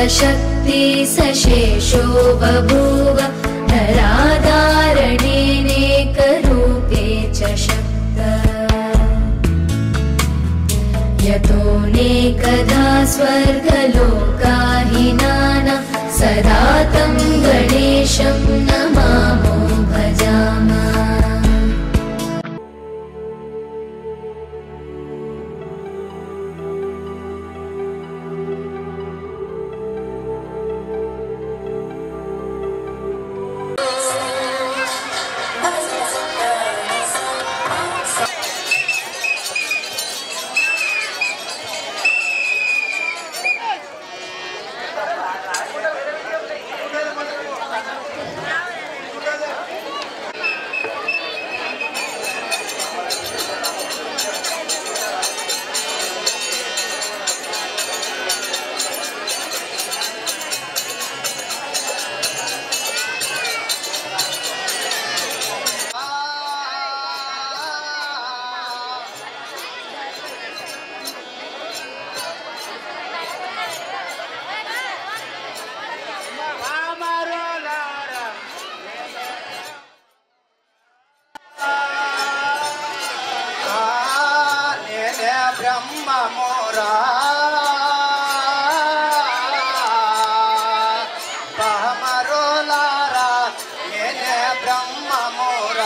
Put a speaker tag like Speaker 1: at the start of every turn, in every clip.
Speaker 1: शक्ति सशेषो बभूव नराधारणेनेकरूपे च शक्त यतोऽनेकधा स्वर्गलोकाहिनाना सदा तं गणेशं नमामो भजामः
Speaker 2: నేనే బ్రహ్మమురా పహమరులారా నేనే బ్రహ్మమురా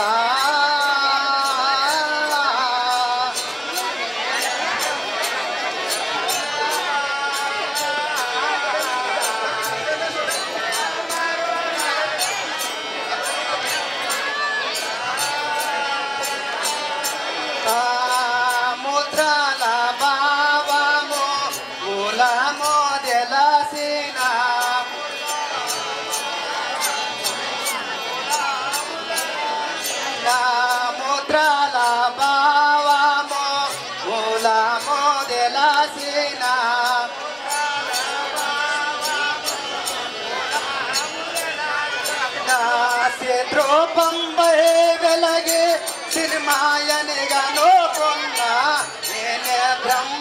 Speaker 2: ముద్రల భావము కులము తెలసిన ముద్రల భావము కులము తెలసిన శత్రుపంబై వెలగి సినిమాయనిగా నోకున్న నేనే బ్రహ్మ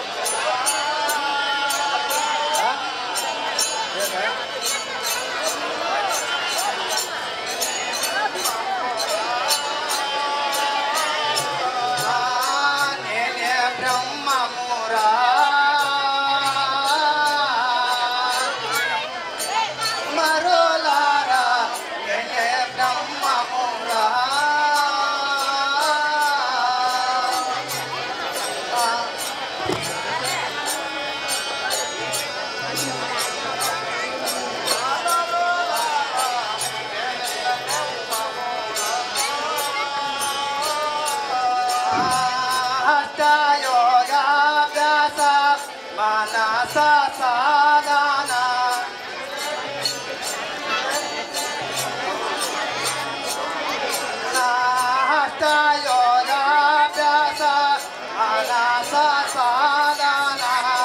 Speaker 2: నేనే బ్రహ్మమురా మరోలారా నేనే బ్రహ్మమురా హస్తయోగాభ్యాస మనస సాధన హస్తయోగాభ్యాస మనస సాధన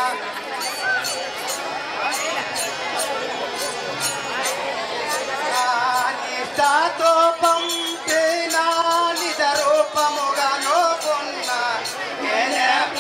Speaker 2: నిష్ఠతో పంపిన నిజ రూపముగా నోకున్న నేనే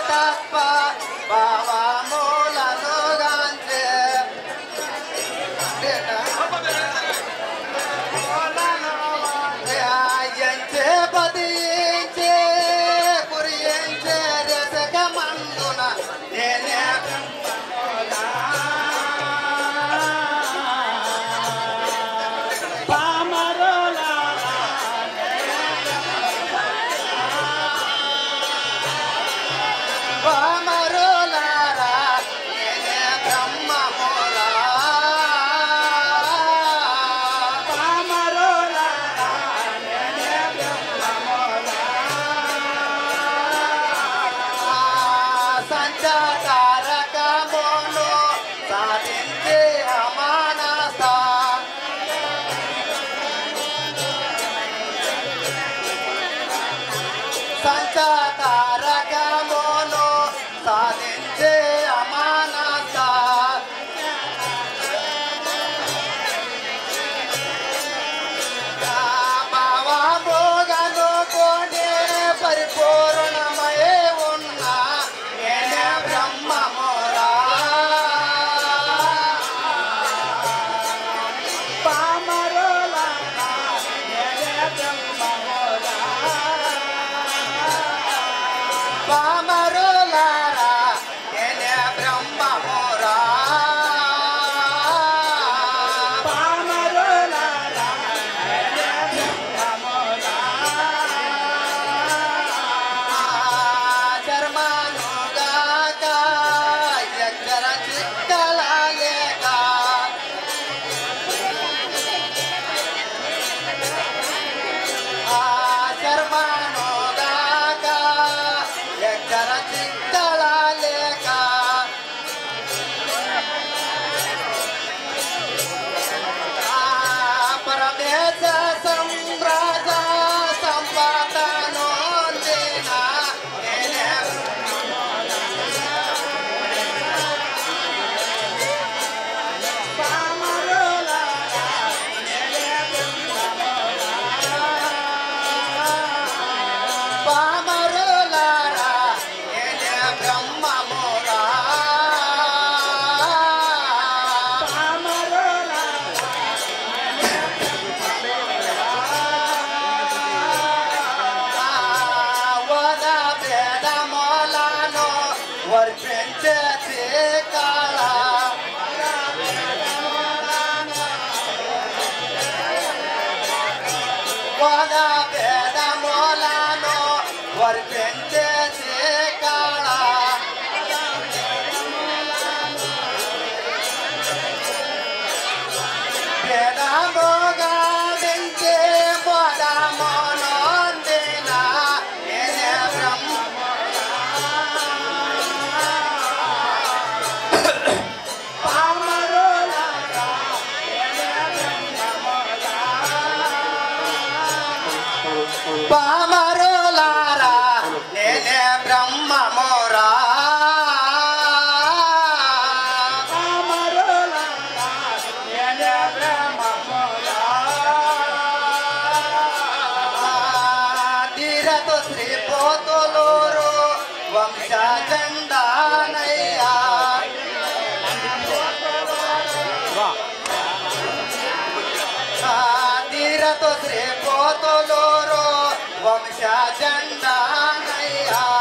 Speaker 2: తప్ప భావములను గాంచే ఎంచే పదించే కురియించే రసక మందున నేనే పామరులారా నేనే బ్రహ్మమురా సంచారకమును సాధించే అమానస సంచారకమును సాధించే అమానస భావభోగను కోనే పరిపూర్ణమయే ఉన్న నేనే బ్రహ్మమురా పామరులారా నేనే బ్రహ్మమురా చర్మానుగాక ఎక్కర చిక్కలాలేక ఆ చర్మానుగాక ఎక్కర చిక్కలాలేక పరమేశ సంరాజ సంపాదనో దేనా నేనే పామరులారా నేనే బ్రహ్మమురా వద భేదములను వర్పించే కాళ వద భేదములను వర్పించే కాళ భేదముగాడించే పదమునందిన నేనే బ్రహ్మ పామరులారా నేనే బ్రహ్మమురా తీరతో శ్రీ పోతులూరు వంశ జెండానయ్యా తీరతో శ్రీ పోతులూరు వంశ జెండానయ్యా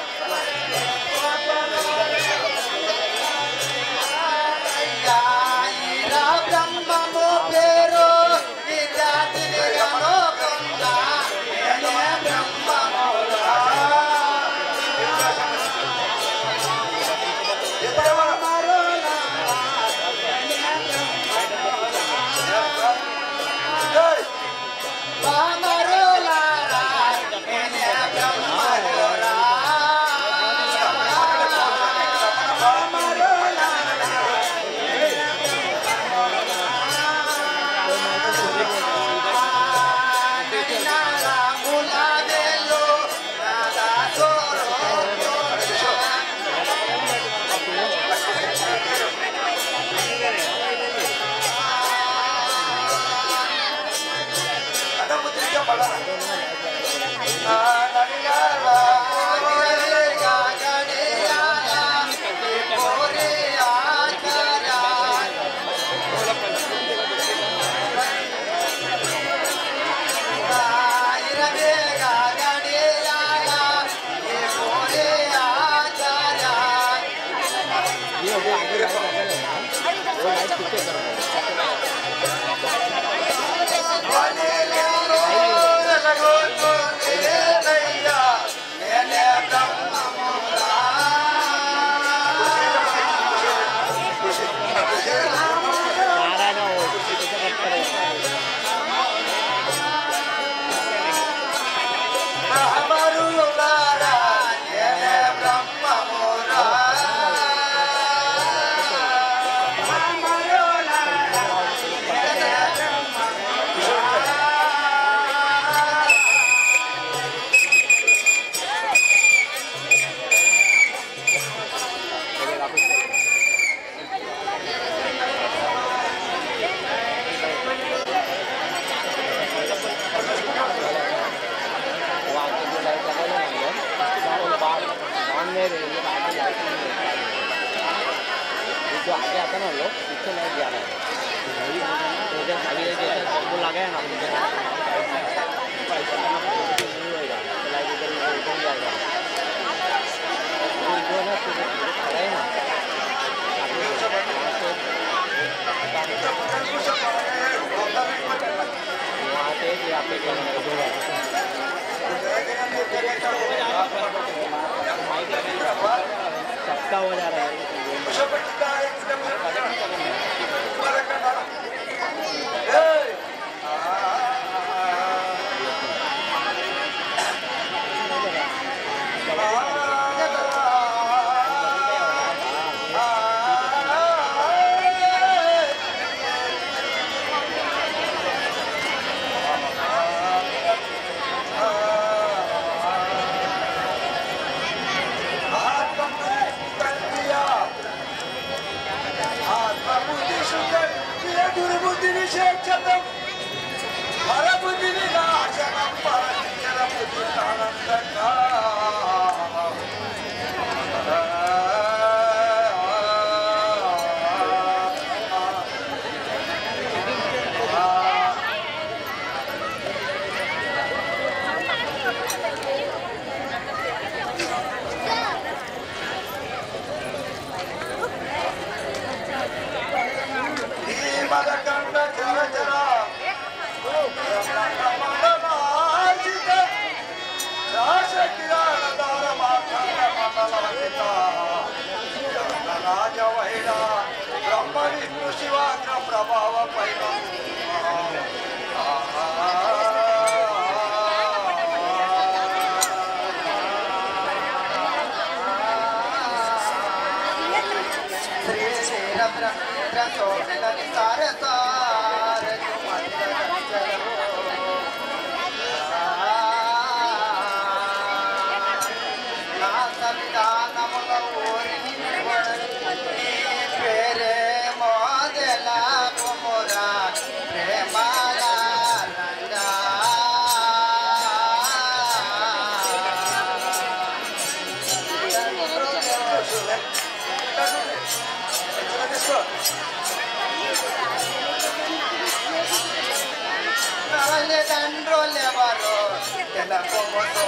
Speaker 2: ఈరా బ్రహ్మము పేరు విద్యార్థినిగను కొండ నేనే బ్రహ్మమురా పామరులారా నేనే బ్రహ్మ
Speaker 3: जो आगे आता ना लोग पीछे नहीं जा रहा है तो जब आगे जैसे बम्बू लगाया ना तो पैसा नहीं होगा चलाई इधर उधर जाएगा वो जो है तो खड़ा है ना वहाँ पे यहाँ पे सबका हो जा रहा है
Speaker 2: బ్రహ్మ విష్ణు శివాగ్ర ప్రభావ పైన శ్రీ శ్రీరబ్రహ్మేంద్ర సోమిలని సార సార నా సంతానముల ఊరిని నీ పేరే మోదెల కుమురా ప్రేమాల రంగా తల్లిదండ్రులెవరో తెలపముతో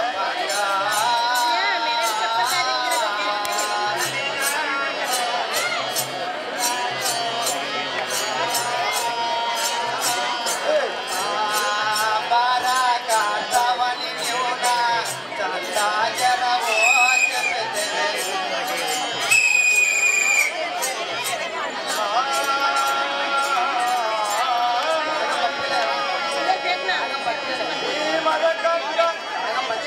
Speaker 2: బారాకాటవని నీవున చందాజరవో చెప్పెదెవే ఈ మదకంగా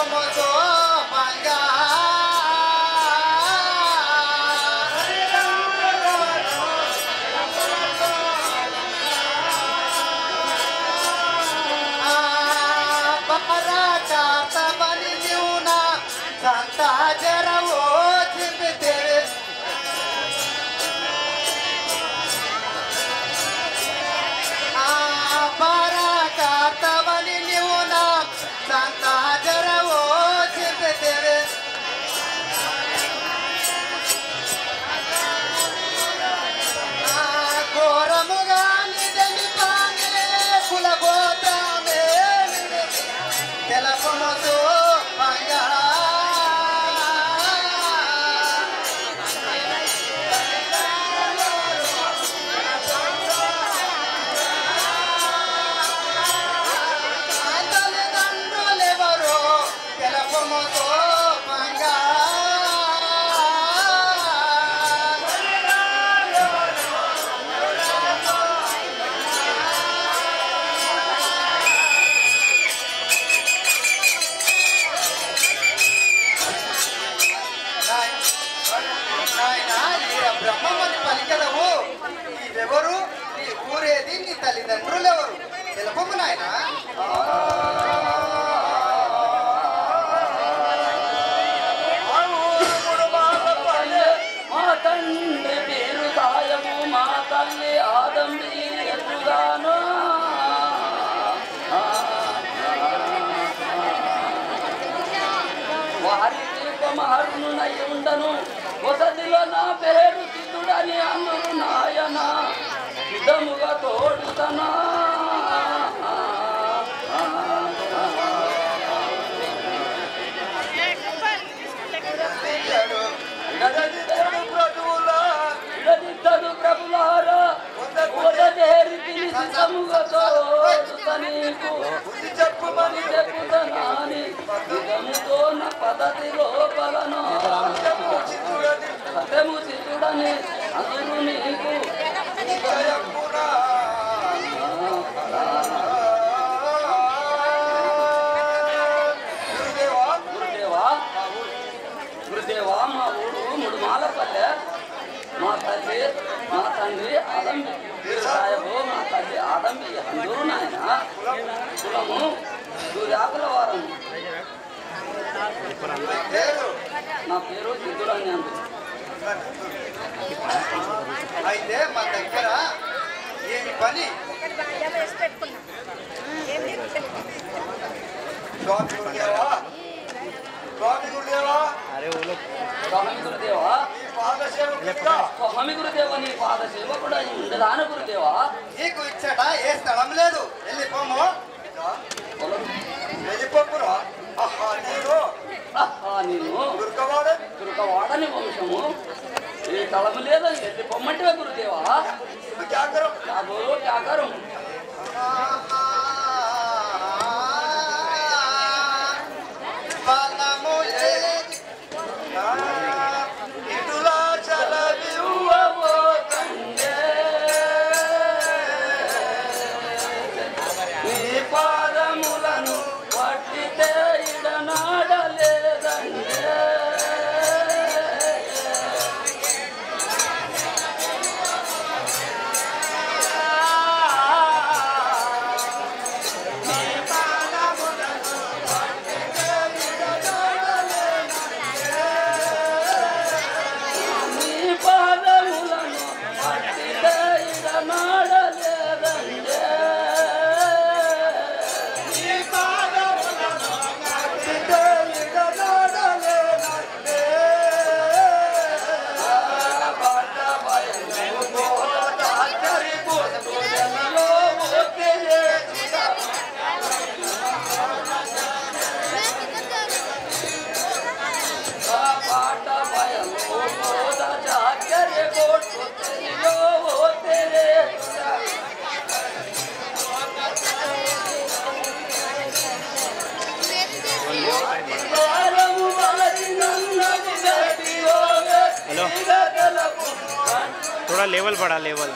Speaker 2: తెలుపమతో మంగా పరాకాతమని నీవున సంత జరవో చింపితే పరాకాతమని నీవున సంత జరవో చింపితే ఘోరముగా నిజమి పానే కులగోతామే తెలపమతో మంగా తల్లిదండ్రులెవరో తెలపమతో మంగా నాయనా ఈ బ్రహ్మమని పలికదవు నీవెవరు నీ ఊరేది నీ తల్లిదండ్రులు ఎవరు తెలుపము నాయన
Speaker 4: మా తండ్రి పేరు సాయము మా తల్లి ఆదంబి ఎదుగాను వారి దీపమహరుణునై ఉండను వసతిలో నా పేరు సిద్ధుడని అందరు నాయన విధముగా తోడుతనా ఇడదిద్దడు ప్రభులారా ఉదదేరి పిలిచి సముగా తోడుత నీకు చెప్పుమని చెప్పుతనాని నిజముతో నా పద్ధతి లోపలను సత్యము సిద్ధుడని అందరూ నీకు గురుదేవా గురుదేవా మా ఊరు ముడుమాలపల్లె మా తల్లి మా తండ్రి ఆదంబి సాయబు మా తల్లి ఆదంబి అందరూ నాయన కులము సూర్యాకుల వారం నా పేరు సిద్ధుడని అందు
Speaker 2: అయితే మా దగ్గర ఏమి పని స్వామి గురుదేవా స్వామి గురుదేవా
Speaker 4: స్వామి గురుదేవా
Speaker 2: ఈ పాద సేవకుడిగా
Speaker 4: స్వామి గురుదేవ నీ పాద సేవ కూడా ఉండదాన గురుదేవా
Speaker 2: నీకు ఇచ్చట ఏ స్థలం లేదు వెళ్ళిపోము
Speaker 4: పొలం
Speaker 2: వెళ్ళిపోకురా ఆహా నేను
Speaker 4: ఆహా నేను
Speaker 2: దుర్గవాడ
Speaker 4: తురకవాడని వంశము ఈ తలము లేదని వెళ్ళి పొమ్మంటివే గురుదేవా
Speaker 2: జాగ్రత్త
Speaker 4: కాబోలో త్యాగరం
Speaker 2: బలము లేదు ఇటులా చలవివు
Speaker 4: యువవో తండ్రే, నీ పాదములను పట్టితే ఇడనాడలేదండే నీ పాదములను పట్టితే ఇడనాడలేదండే పాట భయం చాకరే కోటు తెలియో తెరే हेलो
Speaker 5: थोड़ा लेवल बढ़ा लेवल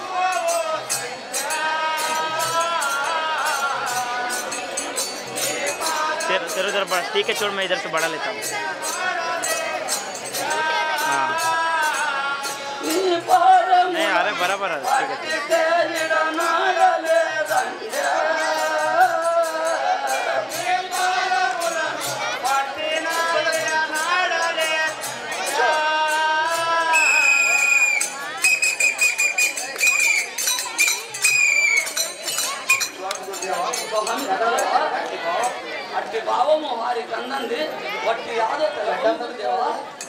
Speaker 5: तेरे तेरे उधर बढ़ ठीक है छोड़ मैं इधर से बढ़ा लेता हूँ हाँ
Speaker 4: నీ పాదము
Speaker 5: नहीं आ रहा है बराबर आ रहा है ठीक है
Speaker 4: తేలిడనాడలేదంటే అట్టి భావము వారికి అందంది వట్టి ఆదత దేవా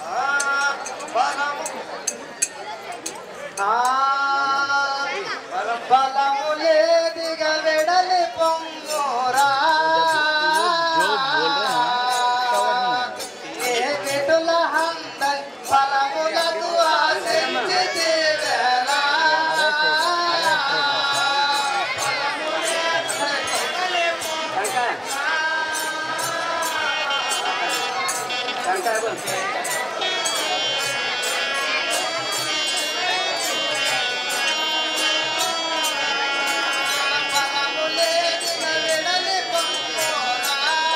Speaker 2: బలము లేదిగ వెడలి పొంగురా
Speaker 5: जो बोल रहे हैं
Speaker 2: ఏ కెటుల హంద బలములకు ఆశించి దేవేలా
Speaker 4: టెంకాయ టెంకాయ బన్.
Speaker 2: బలము లేదిగ వెడలి పొంగురా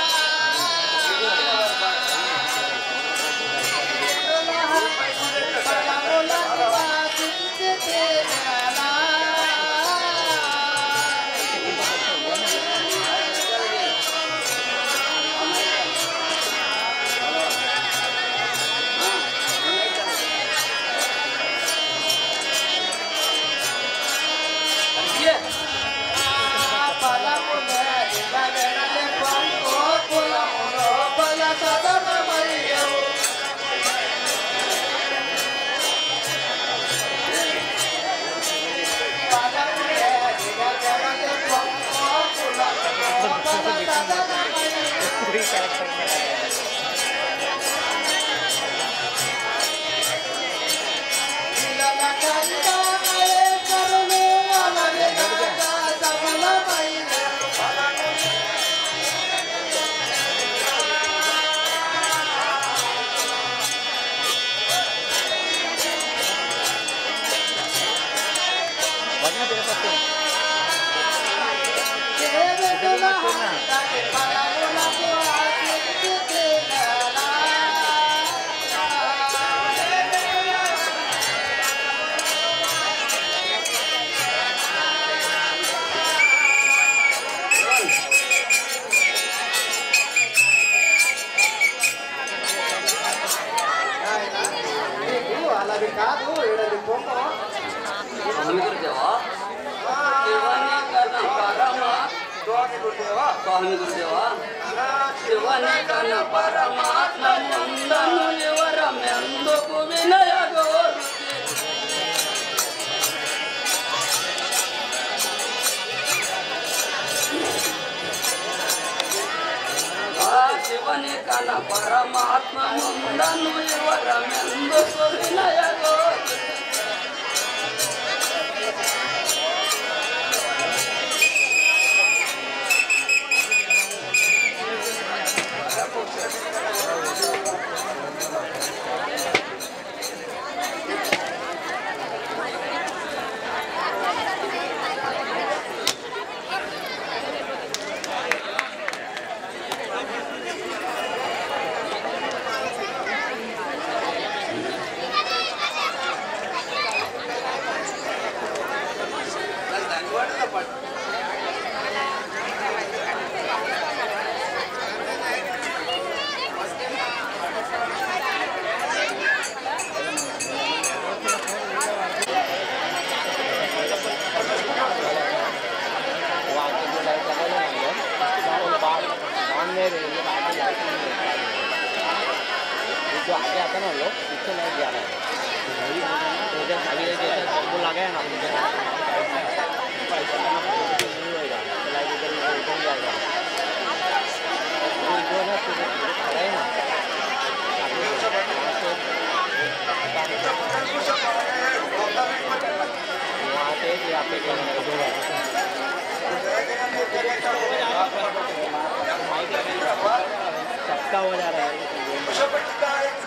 Speaker 2: బలములకు ఆశించి దేవేలా
Speaker 4: ఇయ్యే.
Speaker 5: पूरी कैरेक्टर वरना तेरे पास तो
Speaker 2: అలాగే కాదు ఏడాది పొమ్మ
Speaker 4: స్వామి గురుదేవా శివని కన పరమ
Speaker 2: స్వామి గురుదేవా
Speaker 4: స్వామి గురుదేవా శివని కన పరమాత్మ ముందను వివరమెందుకు వినయ గోరుతి ఆ శివని కన పరమాత్మ ముందను వివరమెందుకు వినయ గోరుతి
Speaker 3: वो आगे जो लाइट लगा है ना अंदर वो बाहर बाहर में रहे ये आगे लाइट नहीं है ये जो आगे आता है ना लोग पीछे लाइट जा रहा है तो इधर हाईवे जैसा वो लगा है ना उधर ऐसा करना पड़ेगा तो नहीं होएगा तो लाइट इधर इधर जाएगा वो जो है ना तो खड़ा है ना आगे से वहाँ से यहाँ पे क्या है दो बार चक्का हो जा रहा है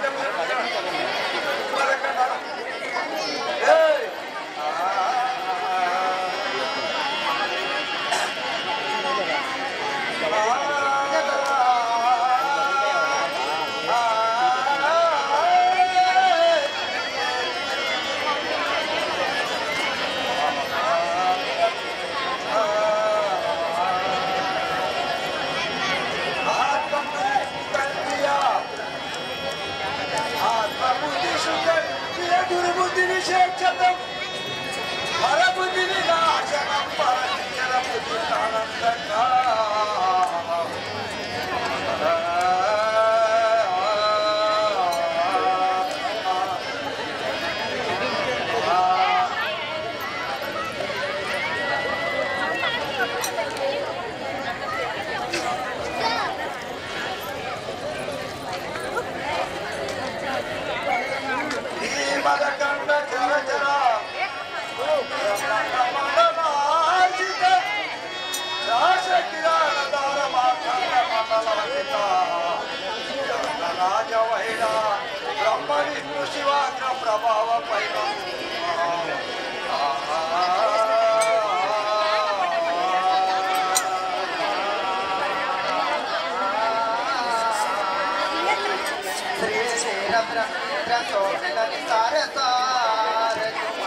Speaker 2: సోమిలని సారె సారె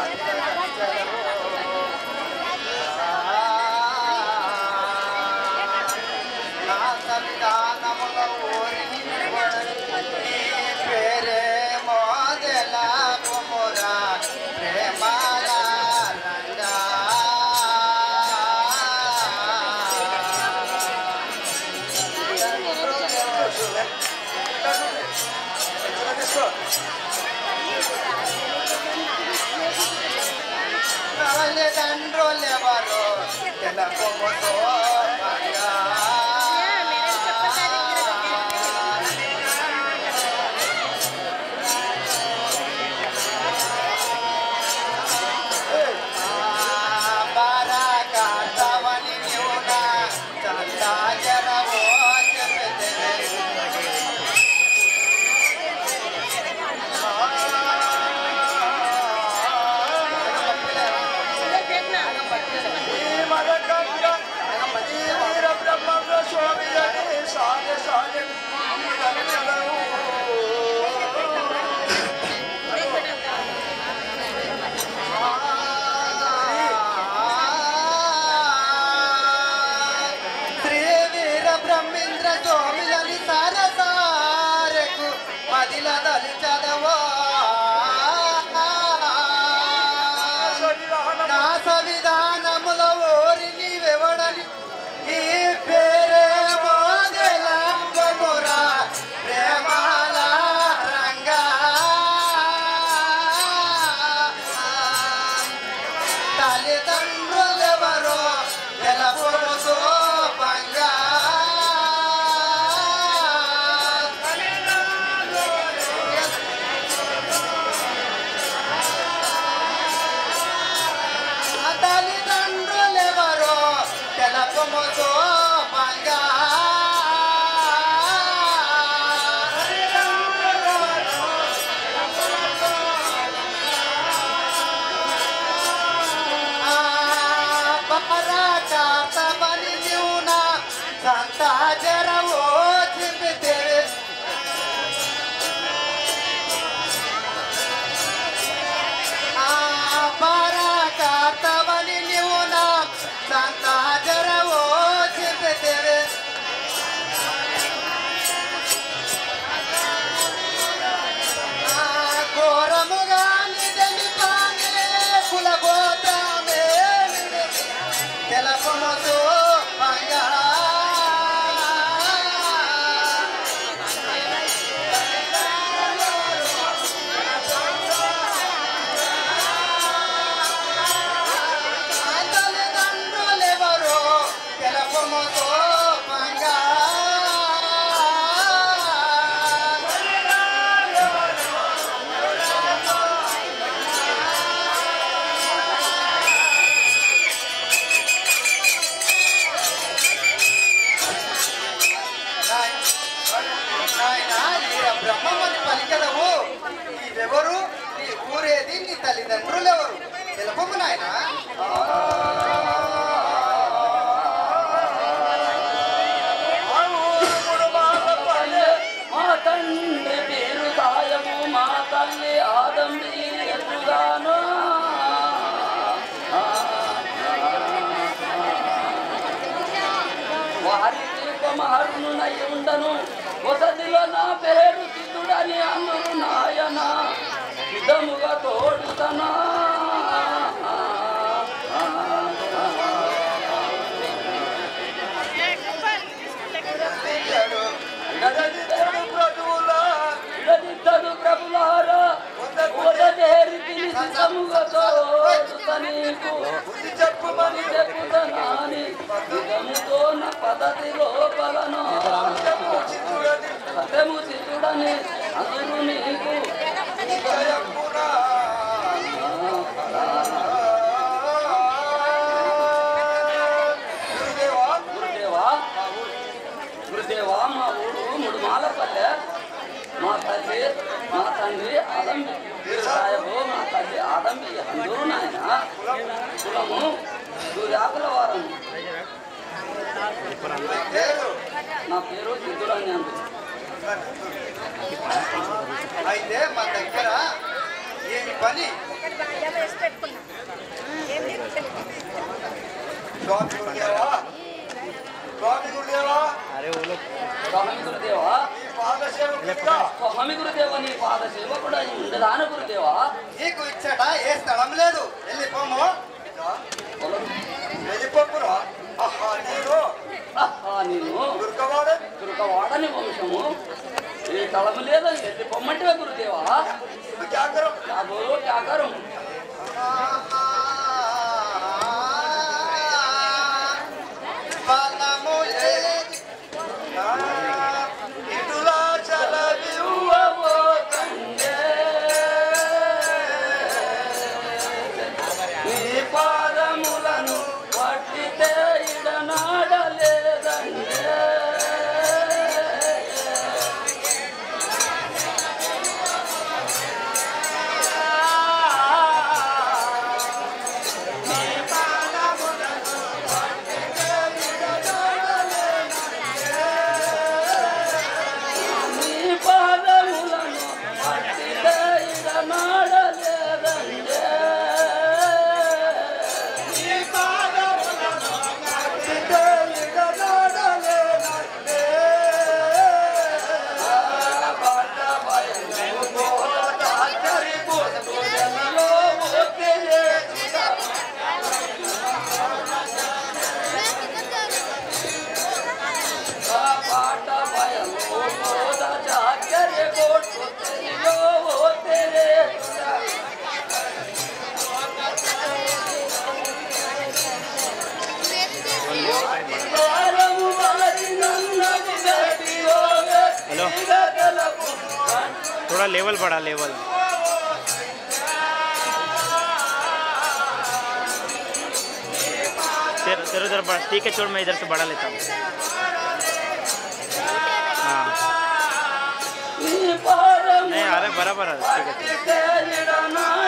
Speaker 2: నా సంతానముల ఊరిని పేరే మోదెల కుమురా ప్రేమాల రంగా తల్లిదండ్రులెవరు తెలకొముతో బారాకాతవని న్యూన చందాజరవో చెబితే శ్రీ వీర బ్రహ్మేంద్ర స్వామిలని సారసారకు మదిల దలి చదవో నా సంవిధానముల ఓరి నీవెవడని ఈ పేరే మోదెలంబమురా ప్రేమాల రంగా తల్లిదండ్రులెవరో తెలపొరుసో పంగా తల్లిదండ్రులెవరో తెలపముతో పంగా పరాకాతమని జీవన సంతా జరవో చిపితే పరాకాతమని జీవన సంతా జరవో చిపితే ఘోరముగా నిజమి పానే కులగోత్రమే తెలపముతో పంగా తల్లిదండ్రులెవరో తెలపముతో పంగా నాయనా ఈర బ్రహ్మమని పలికదవు నీవెవరు నీ ఊరేది నీ తల్లిదండ్రులెవరు తెలుపము నాయనా
Speaker 4: మా తండ్రి పేరు సాయము మా తల్లి ఆదంబి ఎదుగాను వారి దీపమహర్ణునై ఉండను వసతిలో నా పేరు సిద్ధుడని అందరు నాయన విధముగా తోడుతనా విడదిద్దడు ప్రభులారా ఉదదేరి పిలిచి సముగా తోడుత నీకు బుద్ధి చెప్పుమని చెప్పుతనాని విధముతో నా పద్ధతి లోపలను సత్యము చిత్తుడని అందును నీకు గురుదేవా గురుదేవా మా ఊరు ముడుమాలపల్లె మా తల్లి మా తండ్రి ఆదంబి సాహెబు మా తల్లి ఆదంబి అందరూ నాయన కులము సూర్యాకుల వారం నా పేరు సిద్ధుడని అందు
Speaker 2: అయితే మా దగ్గర ఏమి పని స్వామి గురుదేవా స్వామి గురుదేవా
Speaker 5: अरे वो लोग
Speaker 4: స్వామి గురుదేవా
Speaker 2: ఈ పాద సేవకుడిగా
Speaker 4: స్వామి గురుదేవ నీ పాద సేవ కూడా ఉండదాన గురుదేవా
Speaker 2: నీకు ఇచ్చట ఏ స్థలం లేదు వెళ్ళిపోము వెళ్ళిపోకురా ఆహా నేను
Speaker 4: ఆహా, నేను
Speaker 2: దుర్గవాడ
Speaker 4: దుర్గవాడని వంశము ఈ తలము లేదా ఎల్లి పొమ్మంటే గురుదేవా
Speaker 2: జాగరం
Speaker 4: కాదు త్యాగారం
Speaker 2: బలము లేదు ఇటులా చలవివు
Speaker 4: నీ పాదములను పట్టితే ఇడనాడలేదండే నీ పాదములను పట్టితే ఇడనాడలేదండే
Speaker 5: हेलो थोड़ा लेवल बढ़ा लेवल तेरे तेरे उधर बढ़ा ठीक है छोड़ मैं इधर से बढ़ा लेता हूँ हाँ नहीं आ रहा है बराबर आ रहा है, ठीक है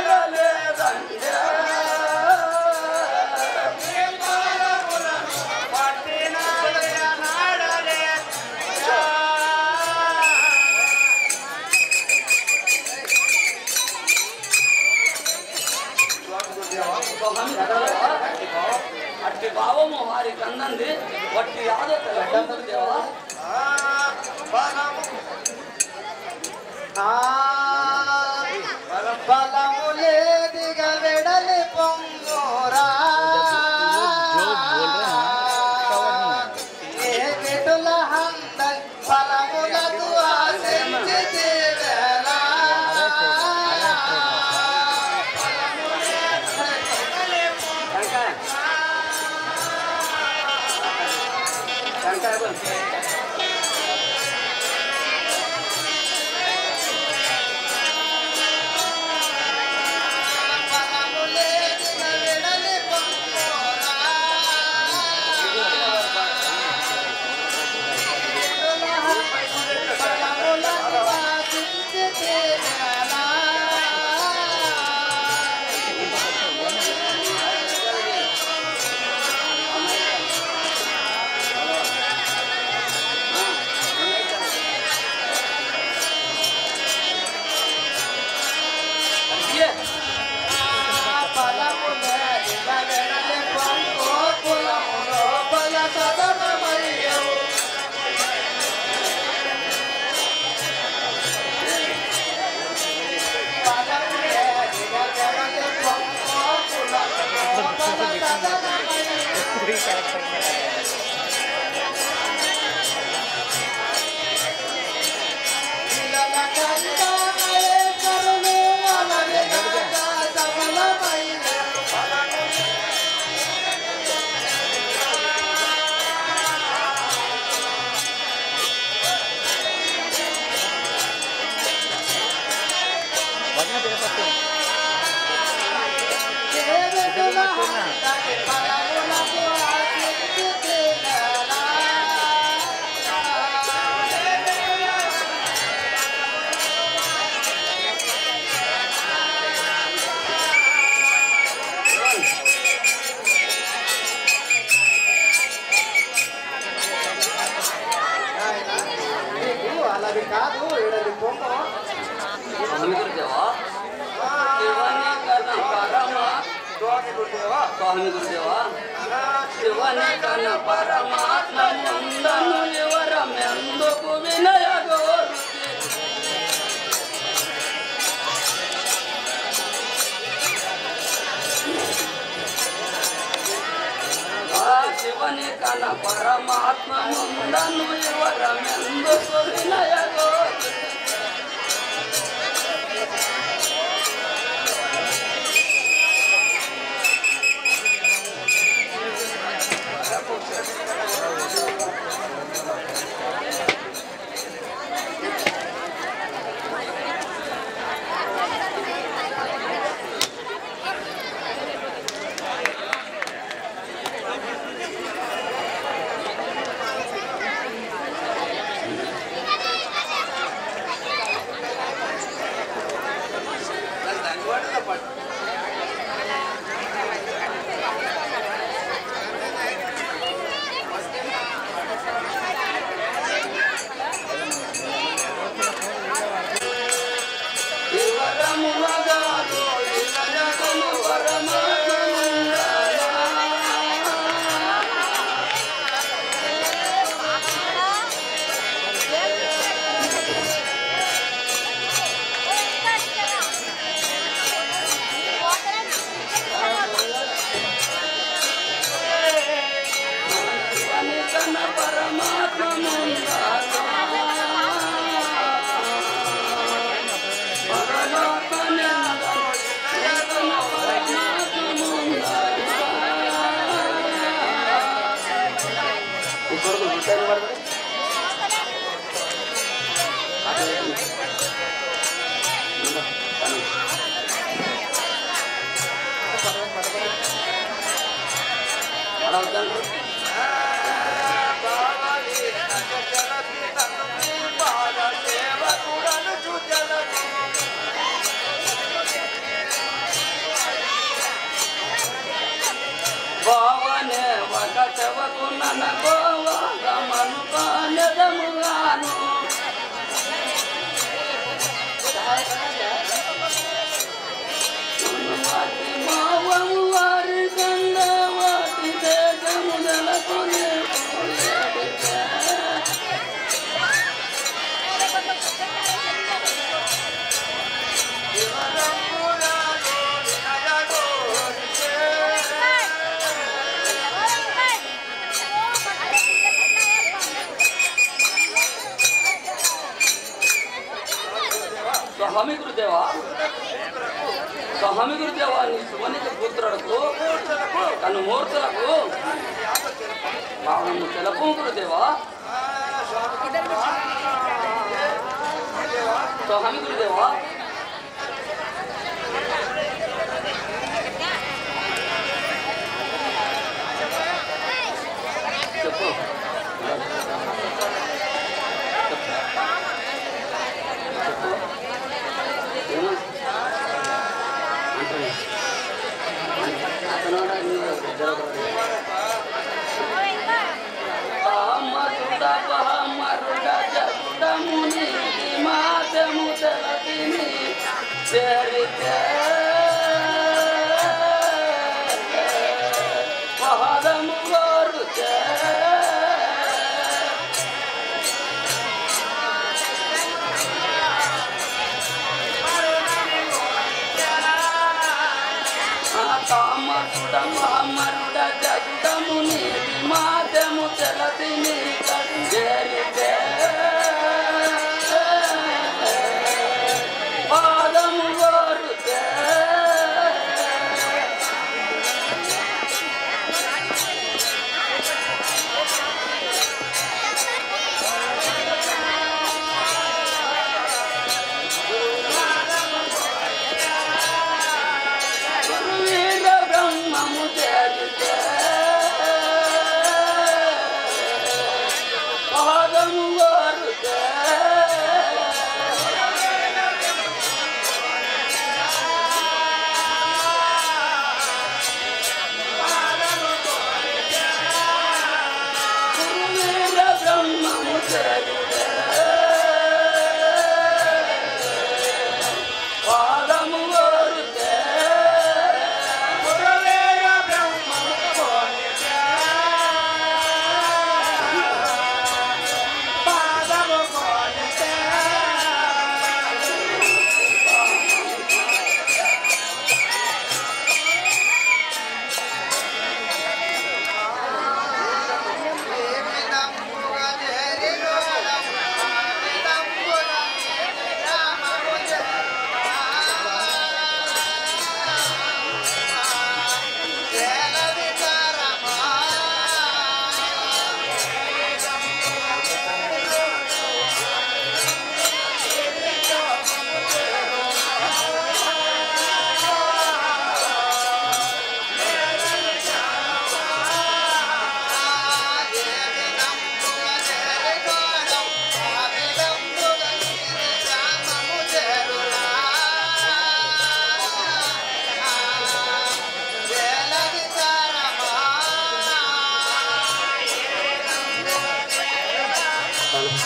Speaker 4: అట్టి భావము వారికి అందంది వట్టి ఆదత దేవా
Speaker 2: బలము లేదిగ వెడలి పొంగురా
Speaker 5: जो बोल रहे हैं ना
Speaker 2: ఏ విటుల హంద ఫలములకు ఆశించి తీరెలా.
Speaker 4: టెంకాయ టెంకాయ బోల్.
Speaker 2: బలము లేదిగ వెడలి పొంగురా. విటుల హంద ఫలములకు ఆశించి తీరెలా.
Speaker 4: ఇయ్యే.
Speaker 2: ఫలము లేదిగ వెడలి పొంగు కులము లోపల సదనమయ్యవు. ఫలము లేదిగ వెడలి పొంగు కులము లోపల సదనమయ్యవు.
Speaker 5: पूरी कैरेक्टर में
Speaker 2: పిల్లల కందామయే కరుణే అలవిగా సఫలమైన ఫలము
Speaker 5: वरना तेरे पास तो
Speaker 2: దేవతల హంతటి ఫలములకు ఆశించి
Speaker 4: స్వామి గురుదేవా శివని కన పరమాత్మ ముందను ఎవరమెందుకు వినయ గోరుతి ఆ శివని కన పరమాత్మ ముందను ఎవరమెందుకు వినయ గోరుతి వరములగాను ఇలయగను వరమానుండనా. శివని కన్న పరమాత్మ ముందనా. పరమాత్మ నిందను నిందన పరమాత్మ ముందనా. ఇప్పుడు గుర్తు పడదు అడవుతాను బావనే ఒక చెవకు నన్న గోవాగమను కానెదముగాను వాటి మావము వారి గంగ వాటి దేశము నెలకొని స్వామి గురుదేవా స్వామి గురుదేవా నీ శివనికి పుత్రులకు తను మూర్తులకు భావము తెలుపు గురుదేవా స్వామి గురుదేవా చెప్పు చెప్పు ఏమో? అంటున్నా. అతను కూడా నీకు జరగదు. అమ్మరుడ బహమ్మరుడ జరుడ ముని మాతము తెలతిని చేరితే పాదము కోరుతే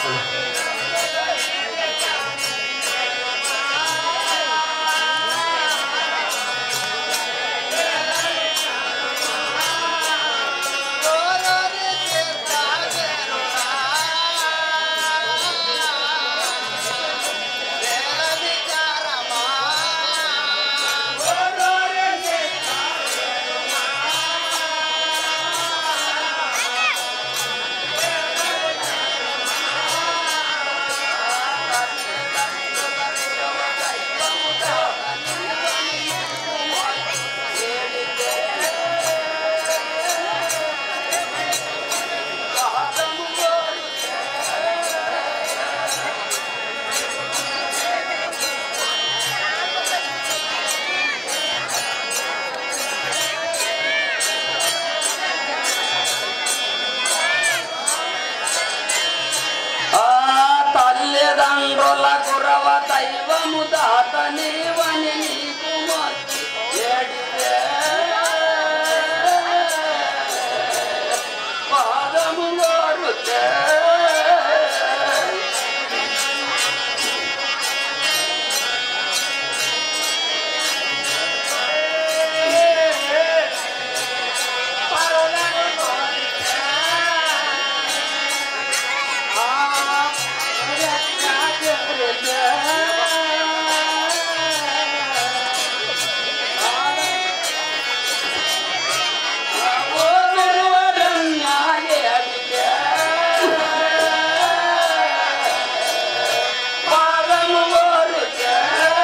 Speaker 4: ఆ తల్లిదండ్రుల గురవ దైవము దాత నీవని నీకు మొక్కి ఏడితే పాదము కోరుతే ఓ గురువరన్నా ఏడితే పాదము కోరుతే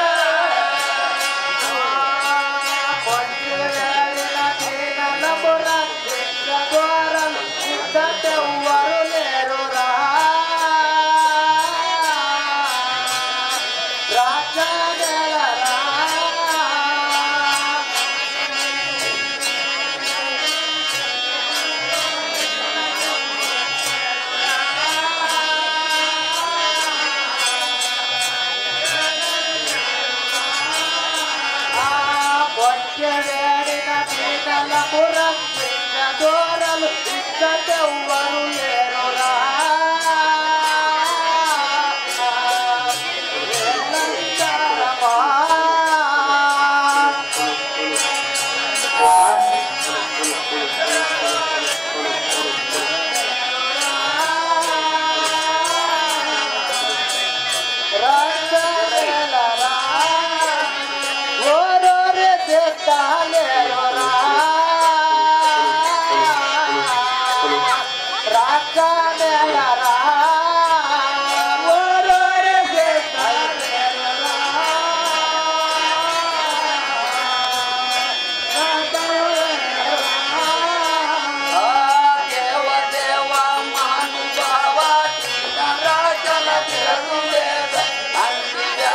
Speaker 4: ఆ దేవ దేవ మహానుభావ రాజల తిరుగులేద అంటిగా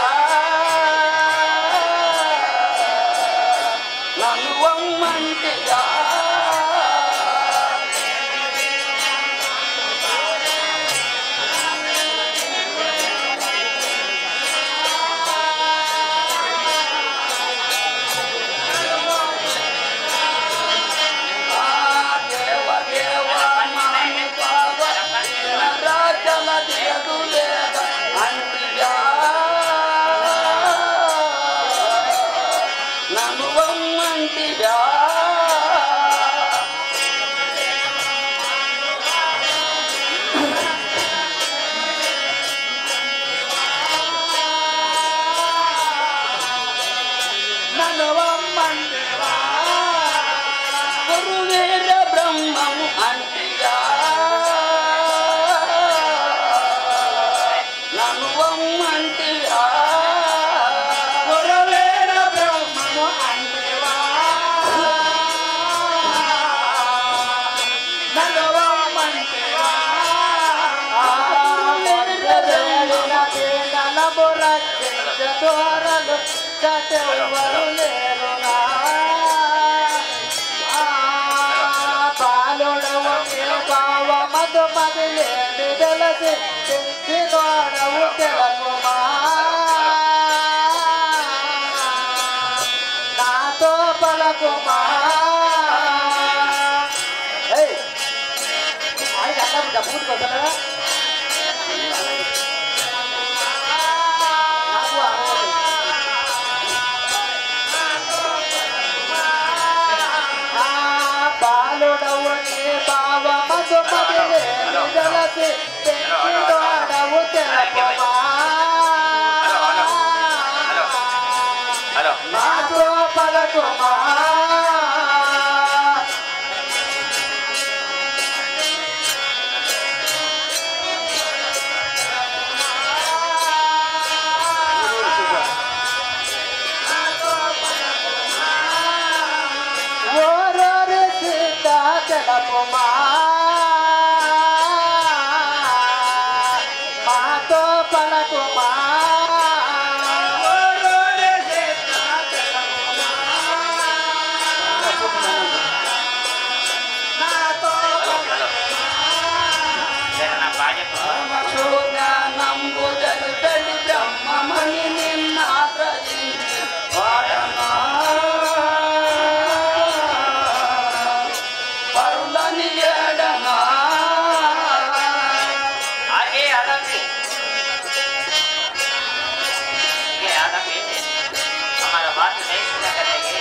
Speaker 4: నన్ను వమ్మంటిగా ఆ దేవ దేవ మహానుభావ రాజల తిరుగులేద అంటిగా నన్ను వమ్మంటిగా గురువీర బ్రహ్మము అంటిగా నన్ను వమ్మంటిగా గురువీర బ్రహ్మము అంటిగా నన్ను వమ్మంటిగా
Speaker 2: నాతో పలకుమా ఏయ్, ఆడికి అట్లా పూర్తికొస్తాడా చేసి తెచ్చిందో అడవు తెలుపుమా
Speaker 5: హలో
Speaker 2: నాతో పలకుమా ఓరోరి సీత తెలుపుమా మాతో పలకుమా
Speaker 5: నా బాగా చెప్పు
Speaker 4: జ్ఞానంబు జరుతడి బ్రహ్మమణి నిన్నాశ్రయించి వాడనా పరులని ఏడనా
Speaker 5: आगे आदम जी ये आदम ये हमारा बात नहीं सुना करेंगे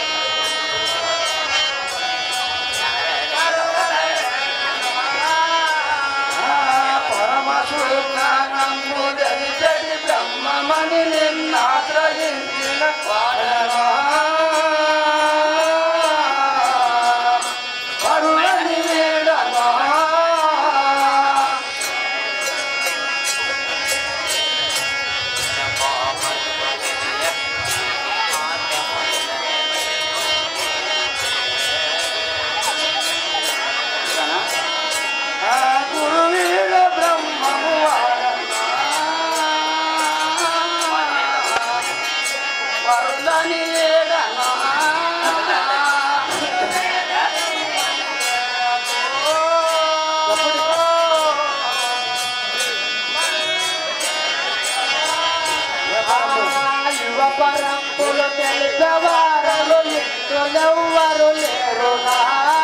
Speaker 4: పరమశుజ్ఞానంబు జరుతడి బ్రహ్మమణి నిన్నాశ్రయించిన వాడనా పరులని ఏడనా గురువీర బ్రహ్మము వరులని ఏడనా
Speaker 2: యువ పరంపులు తెలిపేవారలు ఇంట్లో లేరునా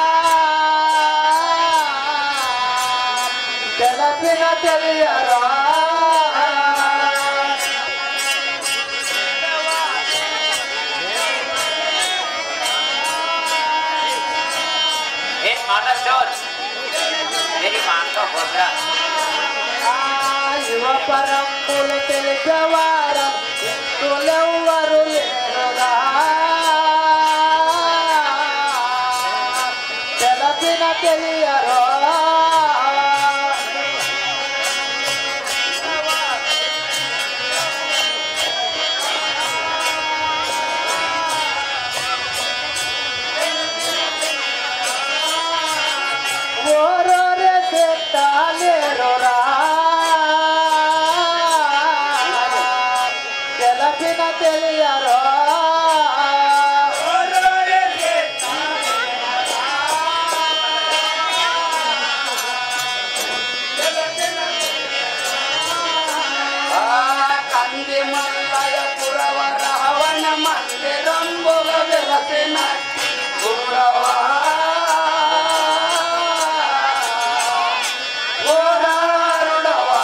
Speaker 2: తెలపిన తెలియరా
Speaker 5: एक माता चोर मेरी मां का बोझा
Speaker 2: ఆ యువ పరంపులు తెలిపేవారం ఇంట్లో లేరునా తెలపిన తెలియరా ఓరోరే సెత్తాలేరురా తెలపిన తెలియరా
Speaker 4: కంది మల్లయ పురవ రావణ మందిరంబుగ వెలసిన గురవా ఓడారుడవా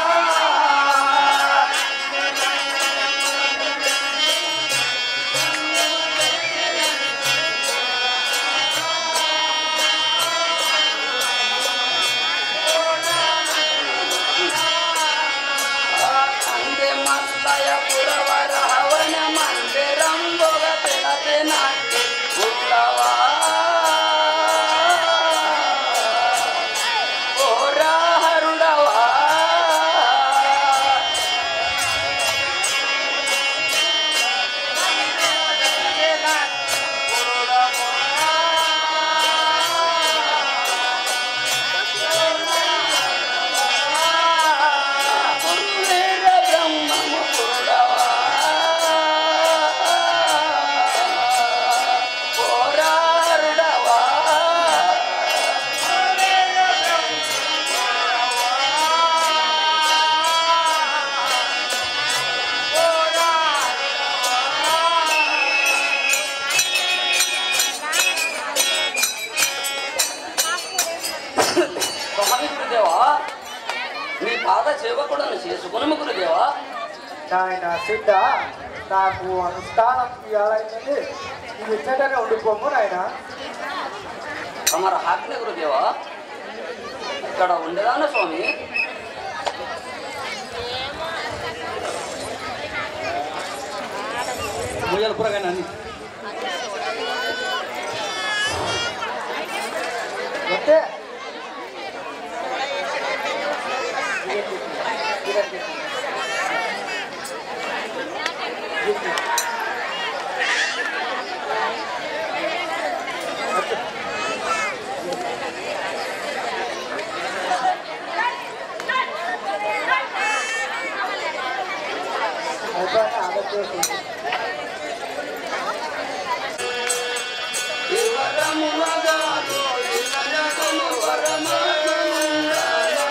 Speaker 4: కంది మల్లయ పురవ రావణ మందిరంబుగ వెలసిన గురవా ఓడారుడవా గురువీర బ్రహ్మము పురుడవా పోరారుడవా స్వామి గురుదేవా మీ పాద సేవకుడను చేసుకుని గురుదేవా
Speaker 2: నాయన సిద్ధ నాకు అనుష్ఠానం ఇవ్వాలైనది ఇది ఇచ్చటనే ఉండిపోము నాయన
Speaker 4: తమర ఆజ్ఞ గురుదేవా ఇక్కడ ఉండేదాన్న స్వామి
Speaker 6: ముయ్యాల కూరగాయలు అన్ని
Speaker 2: వస్తే అయిపోయినా ఆలోచించి
Speaker 4: వరములగాను ఇలయగను వరమనుండాలా.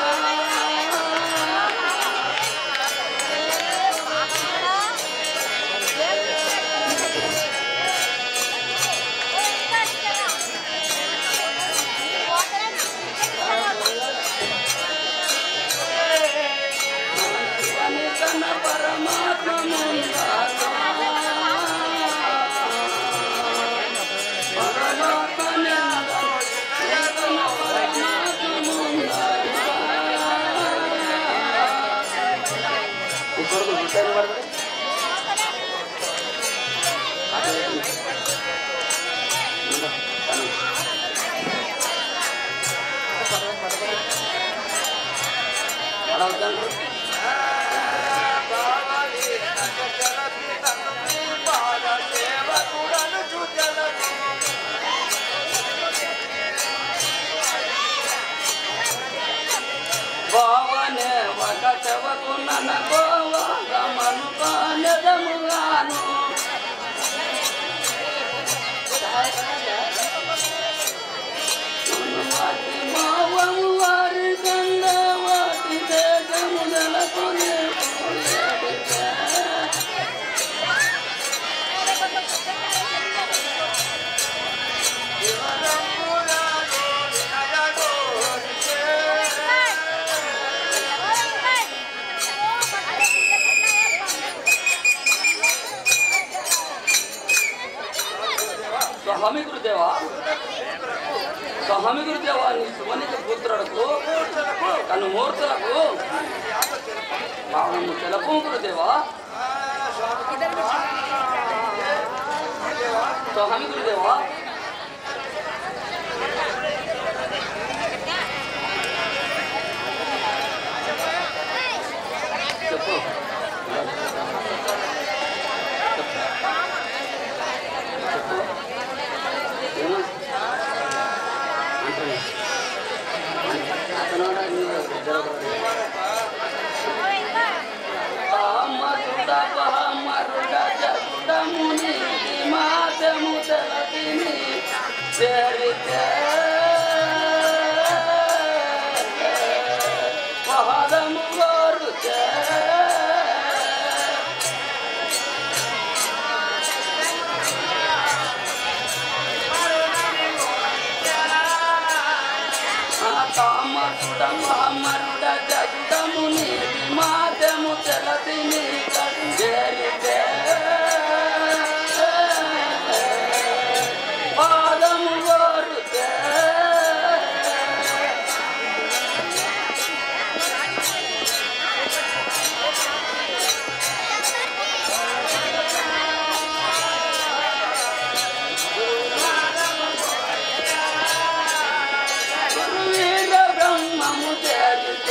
Speaker 4: కనికన పరమాత్మముండాలా. భావనే ఒక చెవకు నన్న గోవాను కానెదముగాను వాటి మావము వారి గంగ వాటి దేశము నెలకొని స్వామి గురుదేవా స్వామి గురుదేవా నీ శివనికి పుత్రులకు కన్ను మూర్తులకు భావము తెలపు గురుదేవా స్వామి గురుదేవా చెప్పు ఏమో? అంటున్నా. అతనోడా నీవు జరగదు. పామరుడ పామరుడ జగుడ ముని మాతము తెలతిని చేరితే పాదము కోరుతే కామరుడ మామరుడ జగుడముని మాతము తెలతిని చేరితే పాదము కోరుతే వీర బ్రహ్మము చేరితే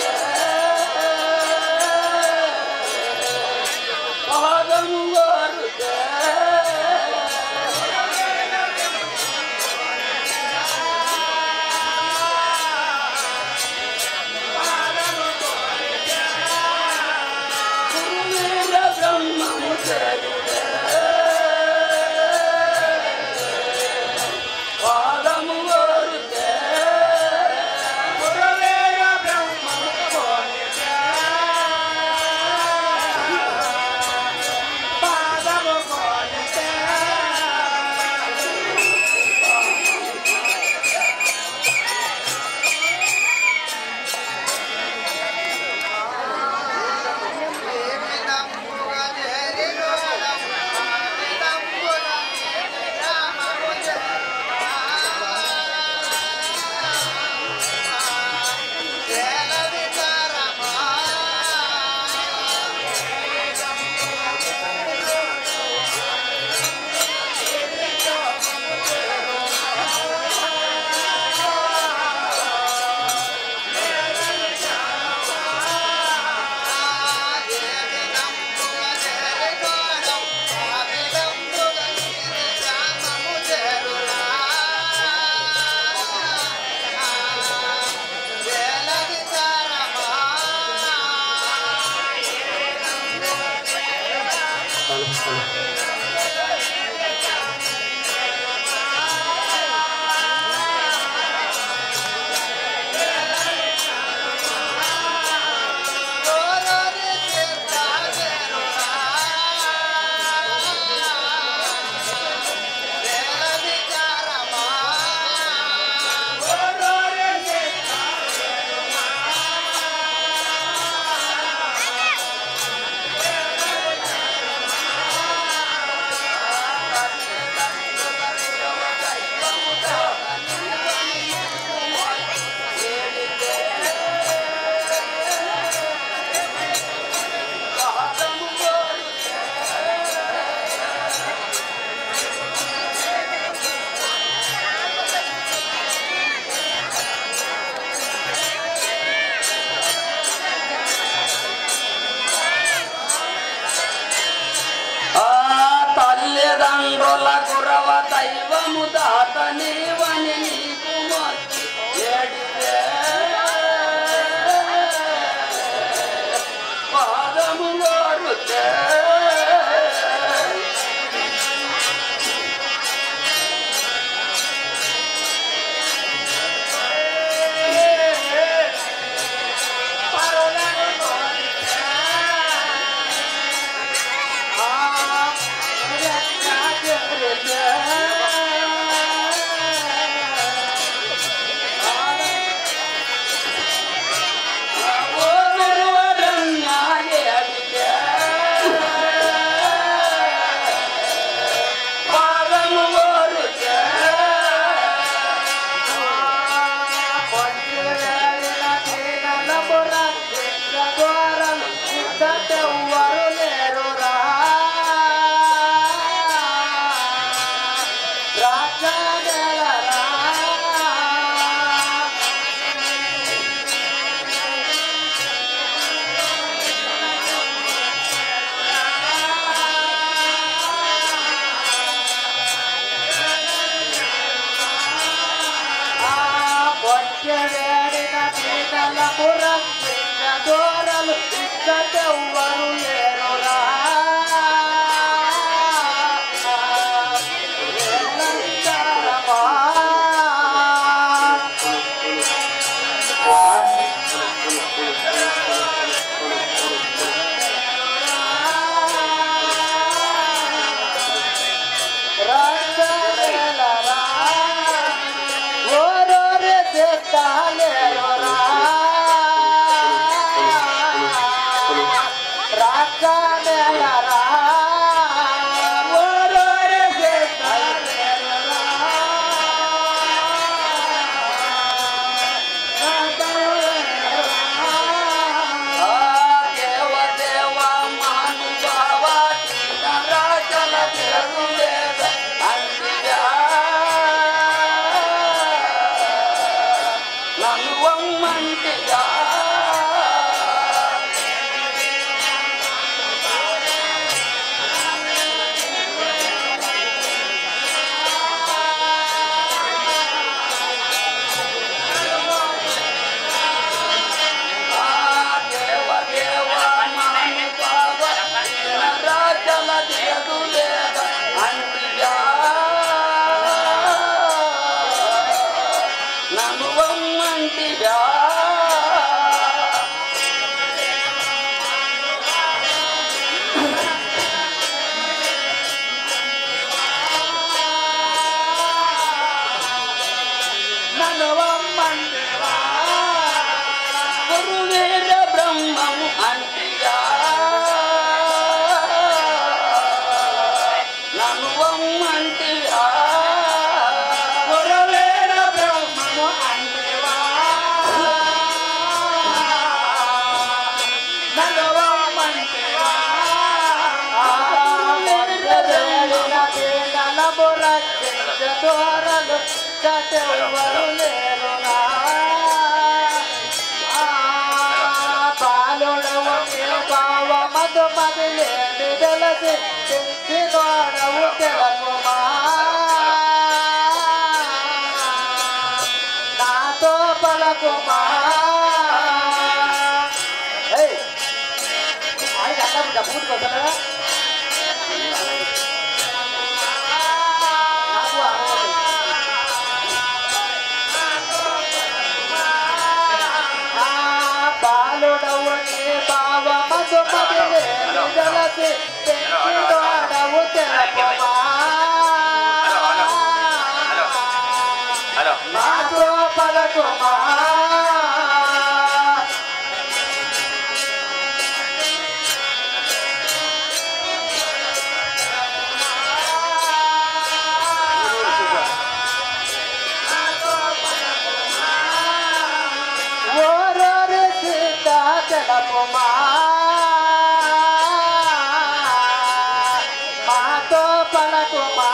Speaker 4: తల్లిదండ్రుల గురవ దైవము దాతనివని నీకు మొక్కి ఏడితే పాదము కోరుతే దేవ దేవ మానుభావ రాజల తిరుగులేద అంటిగా నన్ను వమ్మంటిగా దేవ దేవ మానుభావ రాజల తిరుగులేద అంటిగా నన్ను వమ్మంటిగా గురువీర బ్రహ్మము అంటిగా నన్ను వమ్మంటిగా గురువీర బ్రహ్మము అంటివా నన్ను వమ్మంటివా
Speaker 2: నాతో పలకుమా ఏయ్ ఆయన అట్లా డబ్బులు కొట్టలేదా నాకు అరవదు బాలుడవు నీ బావ మధు మదిలే నిదలసి తెచ్చిడోడవు తెలపమా
Speaker 5: హలో
Speaker 2: నాతో పలకుమా ఓరోరి సీత తెలపుమా మాతో పలకుమా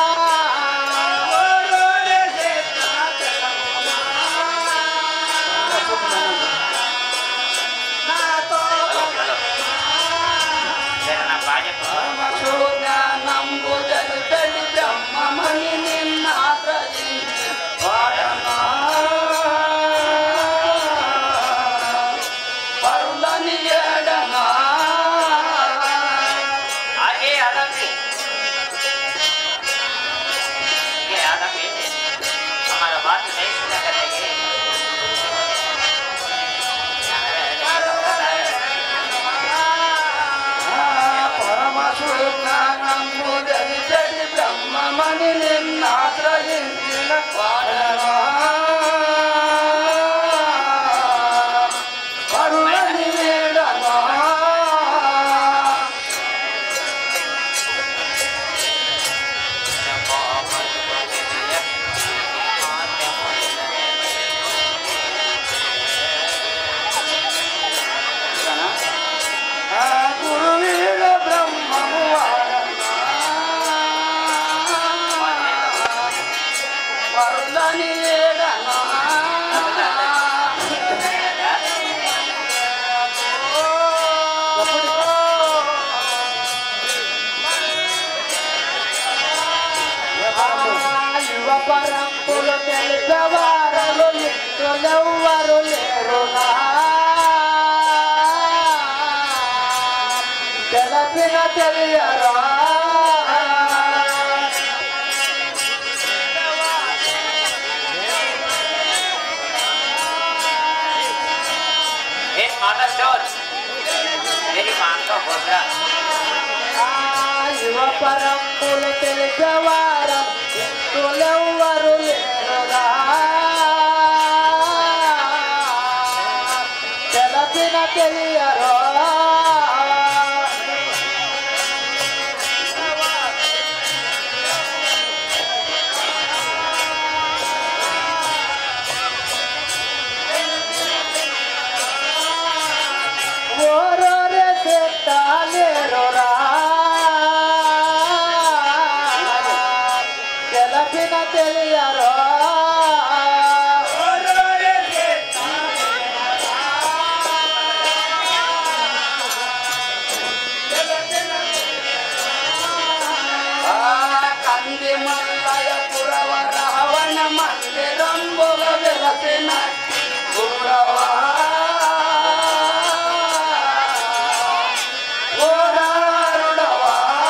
Speaker 2: ఓరోరి సీత తెలపుమా నాతో
Speaker 5: హలో హలో నా బాగా చెప్పు
Speaker 4: చూగా నంబుదలు
Speaker 2: తెలపిన తెలియరా
Speaker 5: एक माता चोर मेरी मां का घोषणा
Speaker 2: యువ పరంపులు తెలిసేవారం ఇందులెవ్వరు లేరుగా తెలపిన తెలియరో ఓరోరే సెట్టాలేరురా తెలపిన తెలియరో
Speaker 4: కంది మల్లయ పురవ రావణ మందిరంబుగ వెలసిన పురవా ఓరారుడవా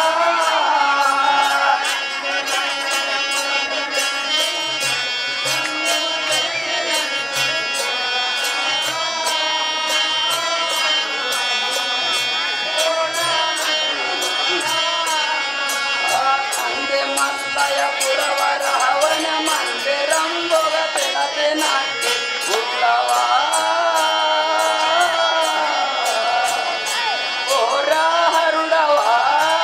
Speaker 4: కంది మల్లయ పురవ రావణ మందిరంబుగ వెలసిన పురవా ఓరారుడవా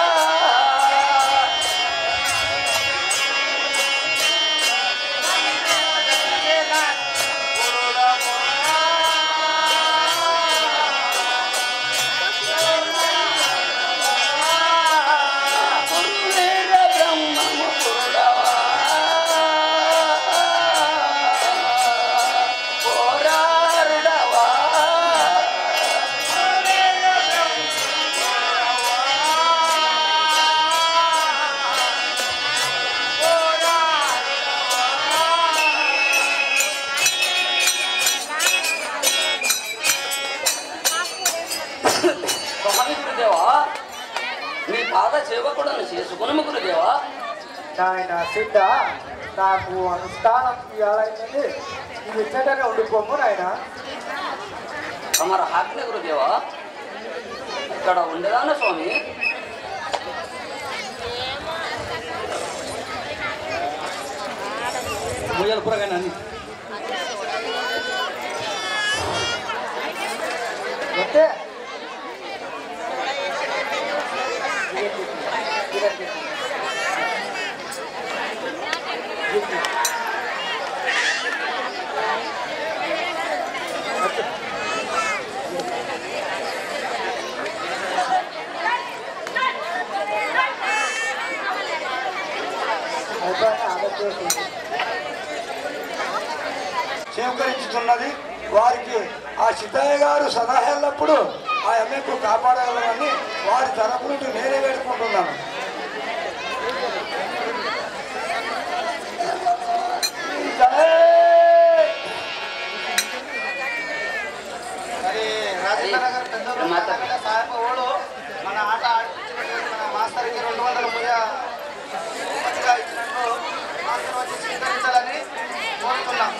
Speaker 4: వీర బ్రహ్మము పురుడవా ఓరారుడవా స్వామి గురుదేవా మీ పాద సేవకుడను చేసుకుని గురుదేవా
Speaker 2: నాయన సిద్ధ నాకు అనుష్ఠానం ఇవ్వాలైంది ఇది ఇచ్చటనే ఉండిపోము నాయన
Speaker 4: తమర ఆజ్ఞ గురుదేవా ఇక్కడ ఉండేదాన స్వామి
Speaker 3: ముయ్యాల కూరగాయలు అన్ని
Speaker 2: అంటే
Speaker 6: స్వీకరించుతున్నది వారికి ఆ సిద్ధయ్య గారు సదా ఎల్లప్పుడు ఆ ఎమ్మెకు కాపాడగలమని వారి తరపు నుండి నేనే వేడుకుంటున్నాను
Speaker 2: మరి రాజేంద్ర నగర్ పెద్దలు
Speaker 4: మాత-
Speaker 2: సాహెబ్ ఓడు మన ఆట ఆడించినటువంటి మన మాస్టర్కి రెండు వందల ముయ్య మంచిగా ఇచ్చినట్టు మాస్టర్ వచ్చి స్వీకరించాలని కోరుతున్నాం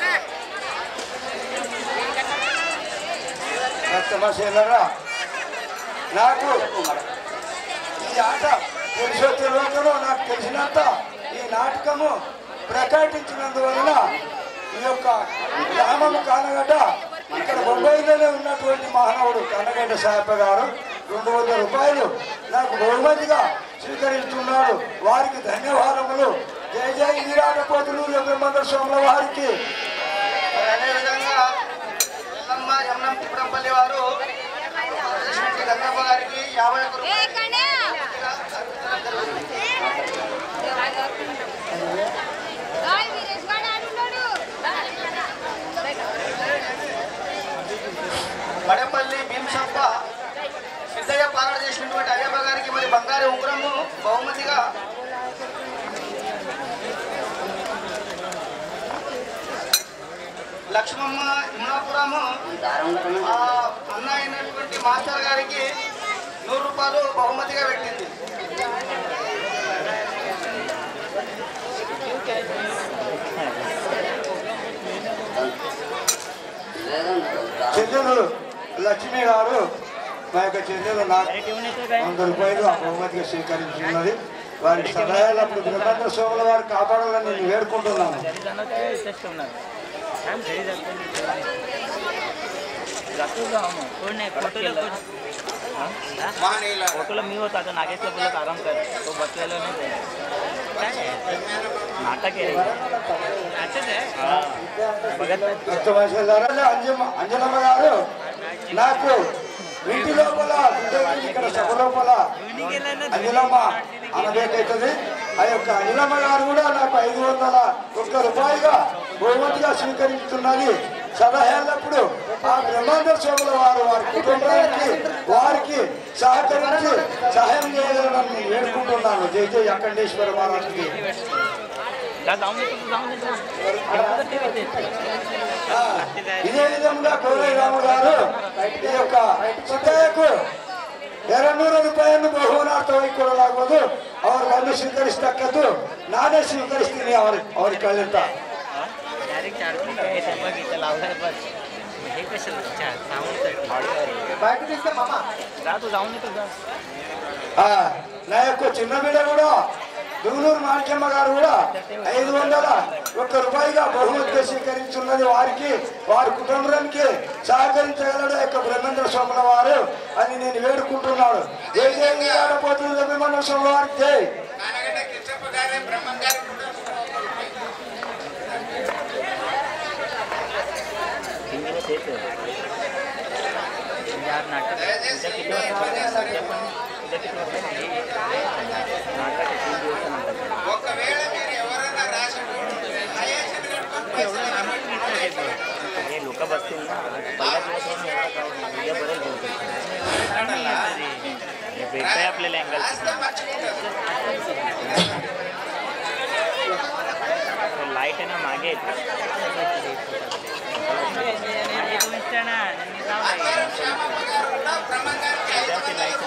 Speaker 6: రక్తమశీలరా నాకు ఈ ఆట తెలుసో తెలియకనో నాకు తెలిసినంత ఈ నాటకము ప్రకటించినందువలన ఈ యొక్క గ్రామము కానగడ్డ ఇక్కడ బొంబాయిలోనే ఉన్నటువంటి మహానవుడు కన్నగడ్డ సాహెబ్ గారు రెండు వందల రూపాయలు నాకు బహుమతిగా స్వీకరిస్తున్నాడు వారికి ధన్యవాదములు జై జై వీరాటపోతులు యజ్ఞమందర స్వాముల వారికి
Speaker 2: మరి అదేవిధంగా ఎల్లమ్మ యమునం తిప్పడంపల్లి వారు ప్రెసిడెంట్ గంగమ్మ గారికి యాభై ఒక్క రూపాయలు మడపల్లి భీమసప్ప సిద్ధయ్య పాలన చేసినటువంటి అయ్యప్ప గారికి మరి బంగారు ఉంగరము బహుమతిగా లక్ష్మమ్మ ఇమ్నాపురము ఆ అన్న అయినటువంటి మాస్టర్ గారికి నూరు రూపాయలు బహుమతిగా పెట్టింది
Speaker 6: చెల్లెలు లక్ష్మి గారు మా యొక్క చెల్లెలు నాకు వంద రూపాయలు ఆ బహుమతిగా స్వీకరించున్నది వారి సలహాలప్పుడు బ్రహ్మాండ స్వాముల వారు కాపాడాలని నేను వేడుకుంటున్నాను
Speaker 3: फोटोला मी होता आता नागेशला बोलत आराम कर तो बसलेला नाही ते. नाटक आहे रे. हा. बघत नाही
Speaker 6: భక్తవత్సలారా, అంజమ్మ అంజనమ్మ గారు నాకు ఇంటి లోపల బిడ్డకి ఇక్కడ సభ లోపల అనిలమ్మ అనబేకైతుంది ఆ యొక్క అనిలమ్మ గారు కూడా నాకు ఐదు వందల ఒక్క రూపాయిగా బహుమతిగా స్వీకరిస్తున్నది సలహాలప్పుడు ఆ బ్రహ్మాండ స్వాముల వారు వారి కుటుంబానికి వారికి సహకరించి సహాయం చేయగలనని నేను వేడుకుంటున్నాను జై జై అఖండేశ్వర మహారాజుకి
Speaker 3: जा जाऊन येतो तू जाऊन येतो एवढं ते येते.
Speaker 6: ఆ, ఇదే విధంగా కోరయ్య రామ గారు ఈ యొక్క ಸಿದ್ದಯ್ಯಕ್ಕೂ ಎರಡ್ನೂರು ರೂಪಾಯಿಯನ್ನು ಬಹುಮಾನಾರ್ಥ ಕೊಡಲಾಗುವುದು ಅವರು ಬಂದು ಸ್ವೀಕರಿಸ್ತಕ್ಕದ್ದು ನಾನೇ ಸ್ವೀಕರಿಸ್ತೀನಿ ಅವ್ರ ಅವ್ರ ಕೈಲಿಂದ
Speaker 3: डायरेक्ट चार्जिंग आहे बघ इथं लावलाय बघ हे कशाला चार साऊंड
Speaker 2: బయట తీస్తే మామ
Speaker 3: जा तू जाऊन येतो जा
Speaker 6: ఆ, నా యొక్క చిన్న బిడ్డ కూడా దుగునూరు మాణిక్యమ్మ గారు కూడా ఐదు వందల ఒక్క రూపాయిగా బహుమతిగా స్వీకరించున్నది వారికి వారి కుటుంబానికి సహకరించగలడు యొక్క బ్రహ్మేంద్ర స్వాముల వారు అని నేను వేడుకుంటున్నాడు ఏ జై ఆడపోతుంది బ్రహ్మేంద్ర స్వాముల వారికి జై
Speaker 3: हिंदीला तेच आहे म्हणजे आज नाटक उद्या किती वाजता उद्या पण उद्या किती वाजता नाटक आहे, तीन दिवस नाटक आहे. हे लोक बसतील ना पहिल्या दिवसावरून एवढा crowd नाही. उद्या बरेच बोलतील हे भेटतंय आपल्याला अँगल लाईट आहे ना मागे उद्याची लाईट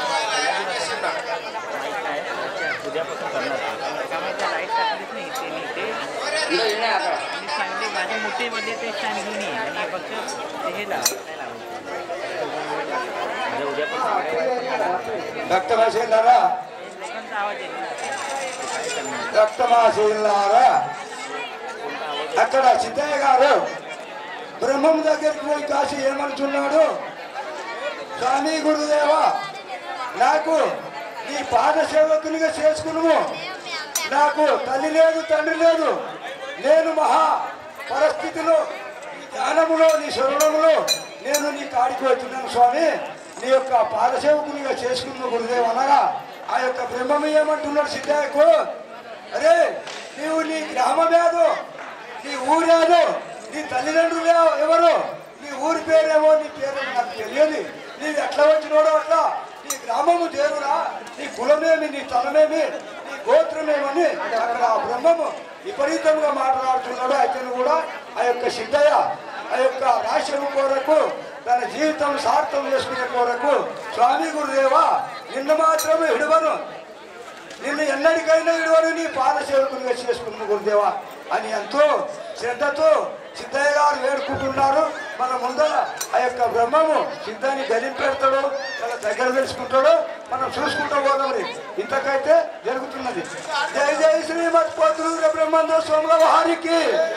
Speaker 3: उद्यापासून करणार लाईट टाकलीच नाही ते नाही ते आणि चांगली माझ्या मोठीमध्ये ते छान घेऊन ये आणि फक्त हे लाव काय लावायचं म्हणजे उद्यापासून
Speaker 6: రక్తమాసీలారా
Speaker 3: लोकांचा आवाज येईल काय करणार
Speaker 6: రక్తమాసీలారా అక్కడ సిద్ధయ్య గారు బ్రహ్మం దగ్గరికి పోయి కాశీ ఏమనుచున్నాడు స్వామి గురుదేవ నాకు నీ పాద సేవకునిగా చేసుకును నాకు తల్లి లేదు తండ్రి లేదు నేను మహా పరిస్థితిలో నీ ధ్యానములో నీ శరణములో నేను నీ కాడికి వచ్చినాను స్వామి నీ యొక్క పాదసేవకునిగా చేసుకున్న గురుదేవ్ అనగా ఆ యొక్క బ్రహ్మం ఏమంటున్నాడు సిద్ధయ్యకు అరే నీవు నీ గ్రామమేదో నీ ఊరేదో నీ తల్లిదండ్రులు ఎవ- ఎవరు నీ ఊరి పేరేమో నీ పేరేమో నాకు తెలియదు నీవు ఎట్లా వచ్చినోడో అట్లా నీ గ్రామము దేవుడా నీ కులమేమి నీ తలమేమి నీ గోత్రమేమని అక్కడ ఆ బ్రహ్మము విపరీతంగా మాట్లాడుతున్నాడు అయితే కూడా ఆ యొక్క సిద్ధయ్య ఆ యొక్క రాశిని కొరకు తన జీవితం సార్థం చేసుకునే కొరకు స్వామి గురుదేవా నిన్ను మాత్రమే విడవను నిన్ను ఎన్నటికైనా ఇడవను నీ పాద సేవకునిగా చేసుకున్న గురుదేవా అని ఎంతో శ్రద్ధతో సిద్ధయ్య గారు వేడుకుంటున్నారు మన ముందర ఆ యొక్క బ్రహ్మము సిద్ధాన్ని గలింపెడతాడు చాలా దగ్గర తెలుసుకుంటాడు మనం చూసుకుంటూ పోదాం రే. ఇంతకైతే జరుగుతున్నది జై జై శ్రీమత్ పోతులు బ్రహ్మాండ స్వాముల వారికి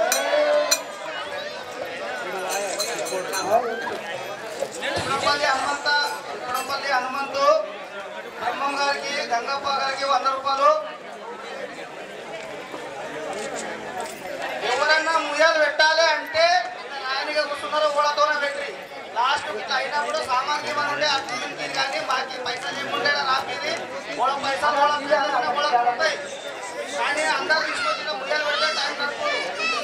Speaker 2: ఇప్పుడుపల్లి హనుమంత ఇప్పుడుపల్లి హనుమంతు బ్రహ్మం గారికి గంగప్ప గారికి వంద రూపాయలు ఎవరన్నా ముయ్యాలు పెట్టాలి అంటే నాయనగా కూర్చున్నారు ఓడతోనే పెట్టి లాస్ట్ ఇట్లా అయినప్పుడు సామాన్కి ఏమైనా ఉండే ఆ టిఫిన్కి కానీ బాకీ పైసలు ఏముండే రాపేది ఓడ పైసలు ఓడ పిల్లలు ఓడ ఉంటాయి కానీ అందరు తీసుకొచ్చిన ముయ్యాలు పెడితే టైం సరిపోదు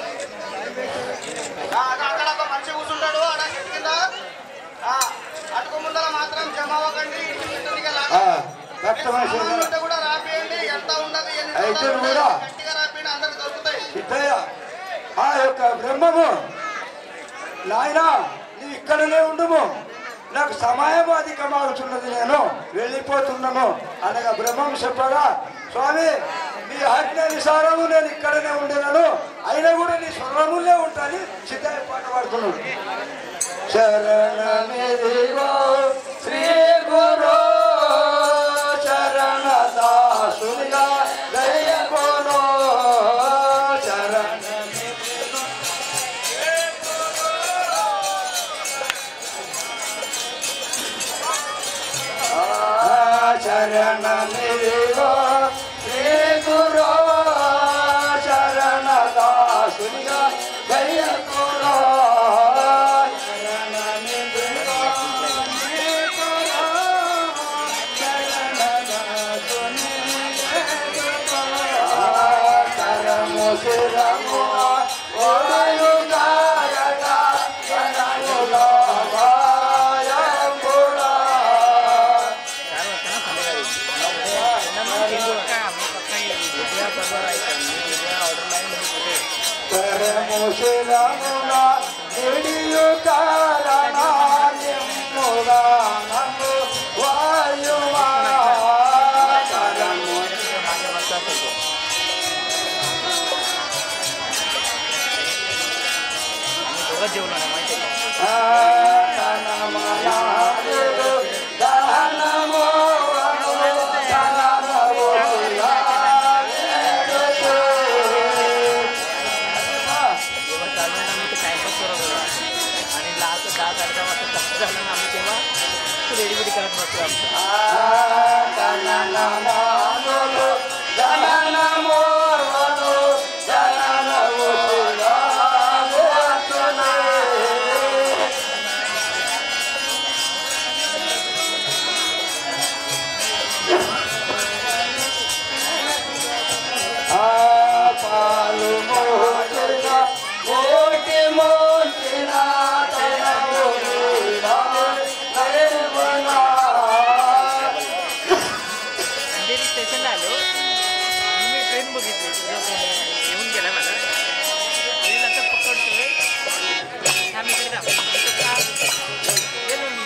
Speaker 2: ఆ, అక్కడ అక్కడ ఒక మనిషి కూర్చుంటాడు ఆడ చెట్టు కింద ఆ, అటుకు ముందర మాత్రం జమ అవ్వకండి ఇంటి ఇంటికి
Speaker 6: ఆ,
Speaker 2: లాగండి.
Speaker 6: రక్తమాస
Speaker 2: సామాన్లు ఉంటే కూడా రాపియండి ఎంత ఉన్నది ఎన్ని
Speaker 6: అయితే
Speaker 2: రోజులు ఉన్నది,
Speaker 6: కూడా
Speaker 2: గట్టిగా రాపియండి అందరికి దొరుకుతాయి
Speaker 6: సిద్ధయ్య ఆ యొక్క బ్రహ్మము నాయన నీవు ఇక్కడనే ఉండుము నాకు సమయం అధికమవుతున్నది నేను వెళ్ళిపోతున్నాను అనగా బ్రహ్మం చెప్పగా స్వామి నీ ఆజ్ఞానుసారము నేను ఇక్కడనే ఉండేదాను అయినా కూడా నీ స్వరములే ఉంటాను సిద్ధయ్య పాట పాడుతున్నాడు శరణమిదిగో శ్రీ గురు శరణ దాసునిగా దయ కొను శరణ శరణమిదిగో శ్రీ గురు శరణ దాసునిగా దయ కొను శరణమిదిగో శ్రీ గురు శరణ దాసునిగా కరము శిరము ఓయుగాయగా కరములో వాయంబుడా పరముశిరమున నిడియు కారణాన్యముగా నన్ను వాయువా కరము దహనమనాడు దహనమో వను దహనమో దహనమనాడు దహనమో వను దహనమో పాలు మోచిన కోటి మోచిన
Speaker 3: अंधेरी स्टेशनला आलो मी ट्रेन बघितली येऊन गेला मला ट्रेन आता पकडतोय थांब इकडे थांब. इथं थांब. गेलो मी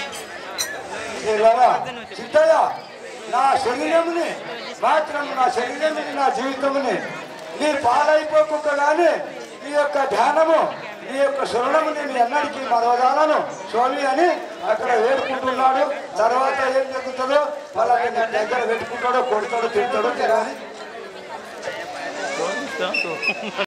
Speaker 6: సిద్ధయ్య నా శరీరముని మాత్రం నా శరీరముని నా జీవితముని నీ పాలైపోకుండా కానీ నీ యొక్క ధ్యానము నీ యొక్క శరణము నేను ఎన్నటికీ మరవదాలను స్వామి అని అక్కడ వేడుకుంటున్నాడు తర్వాత ఏం జరుగుతుందో వాళ్ళకి నీ దగ్గర పెట్టుకుంటాడో కొడతాడో తిడతాడో తెలియాలి